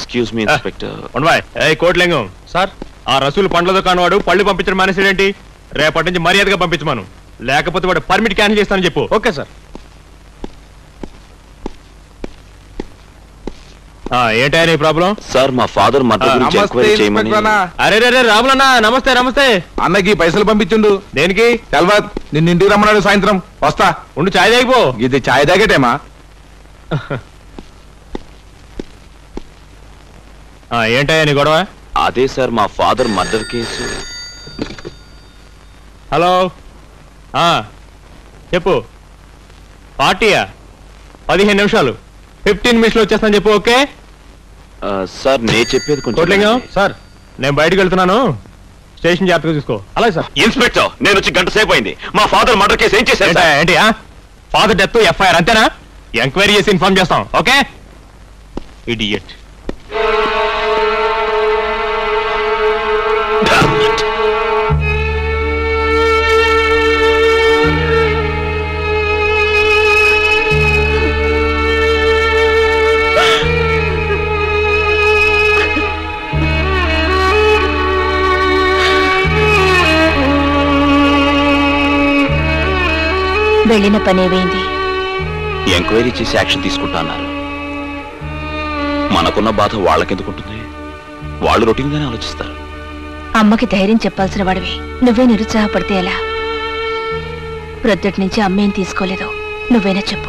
excuse me inspector ఉండవాయ్ ఏ Kotlingam sir ఆ రసూలు పండ్ల దుకాణం వాడు పళ్ళు పంపించడం మానేసాడేంటి రేపటి నుంచి మర్యాదగా పంపించమాను లేకపోతే వాడు పర్మిట్ క్యాన్సిల్ చేస్తానని చెప్పు ఓకే సార్ ఏంటా నీ ప్రాబ్లం సార్ మా ఫాదర్ మర్డర్ గురించి ఎంక్వైరీ చేయమని అరే రే రే రాములన్నా నమస్తే నమస్తే అన్నకి పైసలు పంపించుండు దేనికి తెల్వద్ నిన్న ఇంటికి రమ్మన్నాడు సాయంత్రం వస్తా ఉండు చాయ్ తాగిపో ఇది చాయ్ తాగేటేమా ఆ, ఏంటయ్యా నీ గొడవ అదే సార్ మా ఫాదర్ మర్డర్ కేసు హలో ఆ, చెప్పు పార్టీయా పదిహేను నిమిషాలు ఫిఫ్టీన్ మినిట్స్లో వచ్చేస్తాను చెప్పు ఓకే ఆ, సార్ నేను చెప్పేది కోట్లింగం కొంచెం సార్ నేను బయటకు వెళ్తున్నాను స్టేషన్ జాగ్రత్తగా చూసుకో అలాగే సార్ ఇన్స్పెక్టర్ నేను వచ్చి గంట సేపు అయింది మా ఫాదర్ మర్డర్ కేసు ఏం చేశారు ఏంటా, సార్ ఏంటి ఫాదర్ డెత్ ఎఫ్ఐఆర్ అంతేనా ఎంక్వైరీ చేసి ఇన్ఫార్మ్ చేస్తాం ఓకే ఇడియట్ వెళ్ళిన పనేవైంది ఎంక్వైరీ చేసి యాక్షన్ తీసుకుంటా అన్నారు మనకున్న బాధ వాళ్ళకెందుకు ఉంటుంది వాళ్ళు రొటీన్ గానే ఆలోచిస్తారు అమ్మకి ధైర్యం చెప్పాల్సిన వాడివి నువ్వే నిరుత్సాహపడితే ఎలా ప్రొద్దుటి నుంచి అమ్మేం తీసుకోలేదు నువ్వైనా చెప్పు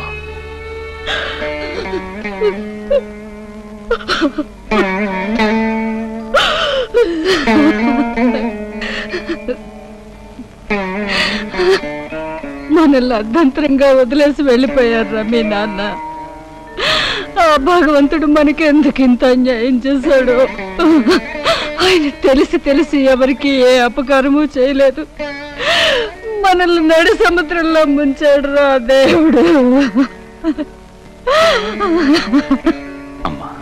మనల్ని అర్ధంతరంగా వదిలేసి వెళ్ళిపోయారా మీ నాన్న ఆ భగవంతుడు మనకి ఎందుకు ఇంత అన్యాయం చేశాడు ఆయన తెలిసి తెలిసి ఎవరికి ఏ అపకారము చేయలేదు మనల్ని నడి సముద్రంలో ముంచాడు రా దేవుడు అమ్మా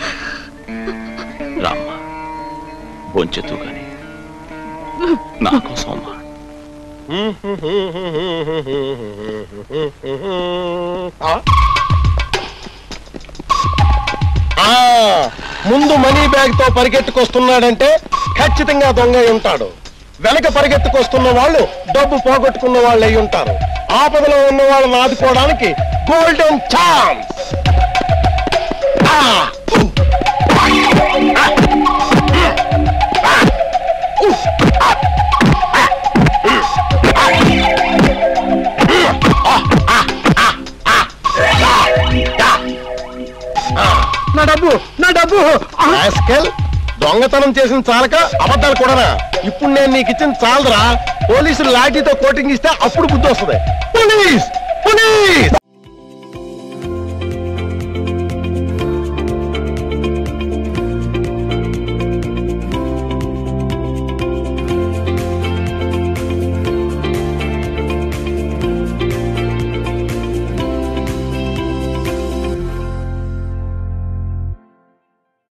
రామ్మా బొంచెత్తు కానీ నా కోసం అమ్మా ఆ, ముందు మనీ బ్యాగ్ తో పరిగెత్తుకొస్తున్నాడంటే ఖచ్చితంగా దొంగ అయి ఉంటాడు వెనక పరిగెత్తుకొస్తున్న వాళ్ళు డబ్బు పోగొట్టుకున్న వాళ్ళు అయి ఉంటారు ఆపదలో ఉన్న వాళ్ళని ఆదుకోవడానికి గోల్డెన్ ఛాన్స్ నా డబ్బు నా డబ్బు రాస్కెల్ దొంగతనం చేసిన చాలక అబద్ధాలు కూడానా ఇప్పుడు నేను నీకు ఇచ్చిన చాలరా పోలీసులు లాఠీతో కోటింగ్ ఇస్తే అప్పుడు బుద్ధి వస్తుంది పోలీస్